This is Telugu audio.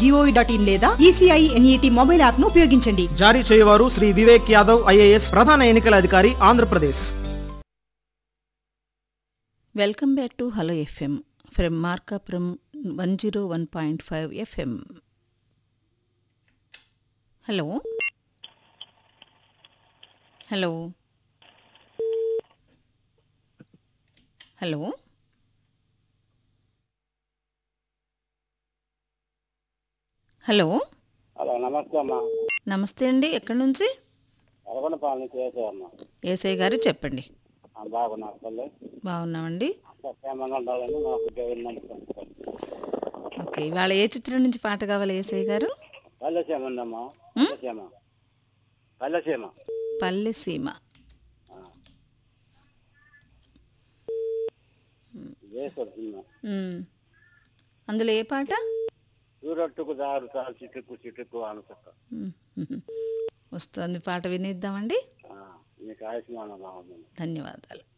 జీఓవి డాట్ ఇన్ లేదా ఈసీఐ ఎన్ఈటి మొబైల్ యాప్ ను ఉపయోగించండి జారీ చేయవారు శ్రీ వివేక్ యాదవ్ ఐఏఎస్ ప్రధాన ఎన్నికల అధికారి Andhra Pradesh welcome back to hello FM from Markapuram one zero one point five FM hello hello hello hello hello నమస్తే అమ్మా నమస్తే అండి ఎక్కడి నుంచి ఎర్రగొండపాలెం నుంచి వేసేయమ్మా ఏసఐ గారు చెప్పండి బాగున్నారు తల్లి బాగున్నామండి సత్యమంగా ఉండాలని మాకు దేవుని నమ్ముతాం ఓకే ఇవాళ ఏ చిత్రం నుంచి పాట కావాలి ఏసఐ గారు పల్లెసీమ ఉందమ్మా పల్లెసీమ పల్లెసీమ పల్లె సీమ వేసొచ్చిందా మ్మ్. అందులో ఏ పాట చూరట్టుకు దారు చాలు చిటుకు చిటుకు అనుసక్క మ్మ్. మ్మ్. వస్తుంది పాట వినిద్దామండి మీకు ఆయుష్మానం బాగుంది ధన్యవాదాలు